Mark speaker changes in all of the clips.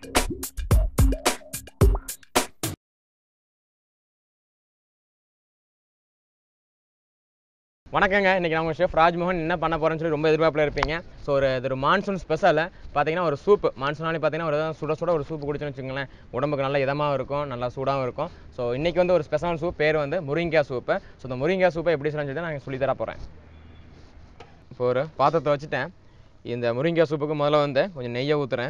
Speaker 1: வணக்கங்க இன்றைக்கி நம்ம ஷெஃப் ராஜ்மோகன் என்ன பண்ண போகிறேன்னு சொல்லி ரொம்ப எதிர்பார்ப்பில் இருப்பீங்க ஸோ ஒரு இது ஒரு மான்சூன் ஸ்பெஷல் பார்த்தீங்கன்னா ஒரு சூப் மான்சூனாலே பார்த்தீங்கன்னா ஒரு சுட சுட ஒரு சூப் குடிச்சோன்னு வச்சுக்கோங்களேன் உடம்புக்கு நல்ல இதமாகவும் இருக்கும் நல்லா சூடாகவும் இருக்கும் ஸோ இன்றைக்கி வந்து ஒரு ஸ்பெஷல் சூப் பேர் வந்து முருங்கைக்காய் சூப்பு ஸோ இந்த முருங்கைக்காய் சூப்பை எப்படி சொல்லணும்னு சொல்லி நான் சொல்லி தர போகிறேன் இப்போ ஒரு பாத்திரத்தை வச்சுட்டேன் இந்த முருங்கைக்காய் சூப்புக்கு முதல்ல வந்து கொஞ்சம் நெய்யை ஊற்றுறேன்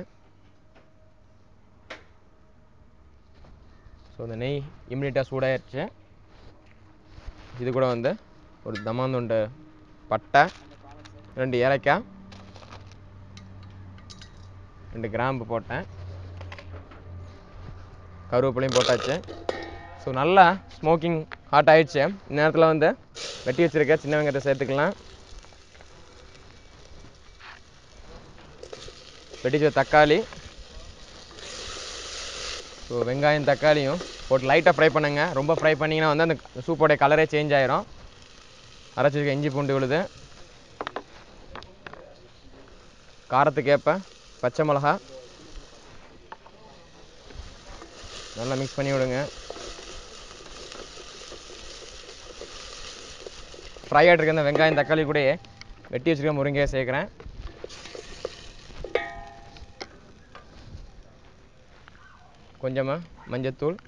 Speaker 1: ஸோ இந்த நெய் இம்மிடியட்டாக சூடாயிருச்சு இது கூட வந்து ஒரு தமாந்துண்டு பட்டை ரெண்டு ஏலக்காய் ரெண்டு கிராம்பு போட்டேன் கருவேப்பிலையும் போட்டாச்சு ஸோ நல்லா ஸ்மோக்கிங் ஹாட் ஆயிடுச்சு இந்த நேரத்தில் வந்து வெட்டி வச்சிருக்க சின்ன வெங்காயத்தை சேர்த்துக்கலாம் வெட்டி வச்ச தக்காளி ஸோ வெங்காயம் தக்காளியும் போட்டு லைட்டாக ஃப்ரை பண்ணுங்க ரொம்ப ஃப்ரை பண்ணிங்கன்னா வந்து அந்த சூப்போடைய கலரே சேஞ்ச் ஆயிரும் அரைச்சிருக்க இஞ்சி பூண்டு விழுது காரத்துக்கு ஏற்ப பச்சை மிளகா நல்லா மிக்ஸ் பண்ணி விடுங்க ஃப்ரை ஆகிட்டு இருக்க இந்த வெங்காயம் தக்காளி கூடயே வெட்டி வச்சுருக்க முருங்கையை சேர்க்குறேன் கொஞ்சமாக மஞ்சத்தூள்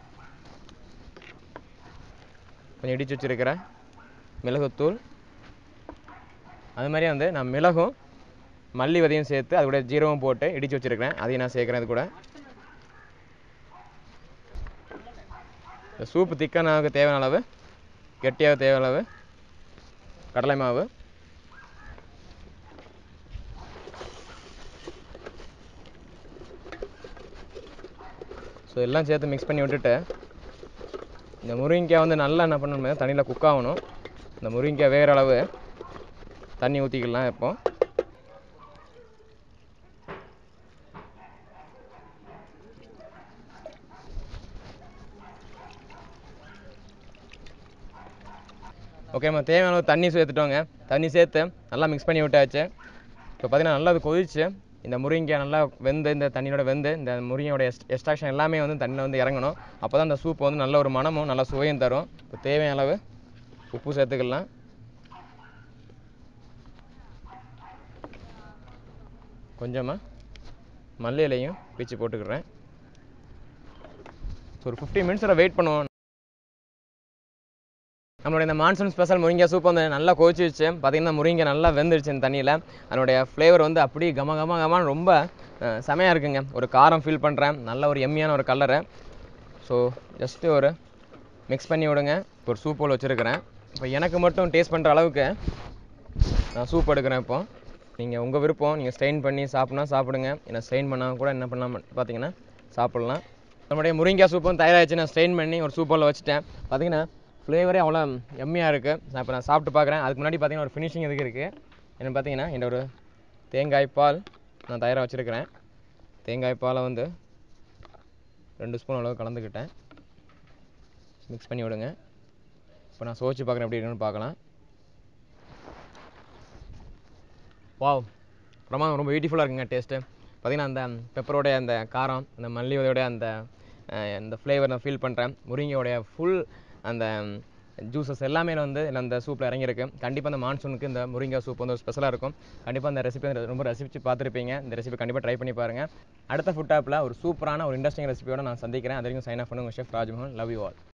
Speaker 1: கொஞ்சம் இடித்து வச்சுருக்கிற மிளகுத்தூள் அது மாதிரியே வந்து நான் மிளகும் மல்லி விதையும் சேர்த்து அது கூட ஜீரகம் போட்டு இடித்து வச்சுருக்கிறேன் அதையும் நான் சேர்க்குறேன் அது கூட இந்த சூப்பு திக்கனாக தேவையான அளவு கெட்டியாக தேவையான அளவு கடலை மாவு ஸோ எல்லாம் சேர்த்து மிக்ஸ் பண்ணி விட்டுட்டு இந்த முருங்கைக்காய் வந்து நல்லா என்ன பண்ணணும் தண்ணியில் குக் ஆகணும் இந்த முருங்கைக்காய் வேகிற அளவு தண்ணி ஊற்றிக்கலாம் இப்போ ஓகே நம்ம தேவையான அளவு தண்ணி சேர்த்துட்டோங்க தண்ணி சேர்த்து நல்லா மிக்ஸ் பண்ணி விட்டாச்சு இப்போ பார்த்தீங்கன்னா நல்லா அது கொதிச்சு இந்த முருங்கைக்காய் நல்லா வெந்து இந்த தண்ணியோட வெந்து இந்த முருங்கையோட எஸ்ட் எக்ஸ்ட்ராக்ஷன் எல்லாமே வந்து தண்ணியில் வந்து இறங்கணும் அப்போ தான் இந்த சூப் வந்து நல்ல ஒரு மனமும் நல்ல சுவையும் தரும் இப்போ தேவையான அளவு உப்பு சேர்த்துக்கலாம் கொஞ்சமாக மல்லி இலையும் பிச்சு போட்டுக்கிறேன் ஸோ ஒரு ஃபிஃப்டி மினிட்ஸில் வெயிட் பண்ணுவோம் நம்மளுடைய இந்த மான்சூன் ஸ்பெஷல் முருங்கை சூப் வந்து நல்லா கொதிச்சிருச்சு பார்த்தீங்கன்னா முருங்கை நல்லா வெந்துருச்சு இந்த தண்ணியில் அதனுடைய ஃப்ளேவர் வந்து அப்படியே கம கம கமான்னு ரொம்ப அஹ், செமையாக இருக்குங்க ஒரு காரம் ஃபீல் பண்ணுறேன் நல்ல ஒரு எம்மியான ஒரு கலரு ஸோ ஜஸ்ட்டு ஒரு மிக்ஸ் பண்ணி விடுங்க இப்போ ஒரு சூப் போல் வச்சுருக்கிறேன் இப்போ எனக்கு மட்டும் டேஸ்ட் பண்ணுற அளவுக்கு நான் சூப் எடுக்கிறேன் இப்போ நீங்கள் உங்கள் விருப்பம் நீங்கள் ஸ்ட்ரெயின் பண்ணி சாப்பிட்னா சாப்பிடுங்க இல்லை ஸ்ட்ரெயின் பண்ணால் கூட என்ன பண்ணலாம் பார்த்தீங்கன்னா சாப்பிட்லாம் நம்மளுடைய முருங்கைக்காய் சூப்பும் தயாராகிடுச்சு நான் ஸ்ட்ரெயின் பண்ணி ஒரு சூப்பில் வச்சுட்டேன் பார்த்தீங்கன்னா ஃப்ளேவரே அவ்வளோ எம்மியாக இருக்குது நான் இப்போ நான் சாப்பிட்டு பார்க்குறேன் அதுக்கு முன்னாடி பார்த்தீங்கன்னா ஒரு ஃபினிஷிங் இதுக்கு இருக்குது என்னென்னு பார்த்தீங்கன்னா இந்த ஒரு தேங்காய் பால் நான் தயாராக வச்சுருக்கிறேன் தேங்காய் பாலை வந்து ரெண்டு ஸ்பூன் அளவு கலந்துக்கிட்டேன் மிக்ஸ் பண்ணி விடுங்க இப்போ நான் சோச்சு பார்க்குறேன் எப்படி இருக்குன்னு பார்க்கலாம் வாவ் பிரமாதம் ரொம்ப பியூட்டிஃபுல்லாக இருக்குங்க டேஸ்ட்டு பார்த்தீங்கன்னா அந்த பெப்பரோடைய அந்த காரம் அந்த மல்லியோடைய அந்த அஹ், அந்த ஃப்ளேவர் நான் ஃபீல் பண்ணுறேன் முருங்கையோடைய ஃபுல் அந்த ஜூஸஸ் எல்லாமே வந்து அந்த சூப்பில் இறங்கியிருக்கு கண்டிப்பாக அந்த மான்சூனுக்கு இந்த முருங்கை சூப் வந்து ஒரு ஸ்பெஷலாக இருக்கும் கண்டிப்பாக அந்த ரெசிபி ரொம்ப ரசித்து பார்த்துருப்பீங்க இந்த ரெசிபி கண்டிப்பாக ட்ரை பண்ணி பாருங்கள் அடுத்த ஃபுட் ஆப்பில் ஒரு சூப்பரான ஒரு இன்ட்ரெஸ்டிங் ரெசிபியோட நான் சந்திக்கிறேன் அது வரைக்கும் சைன் ஆஃப் பண்ணுங்க chef Rajmohan love you all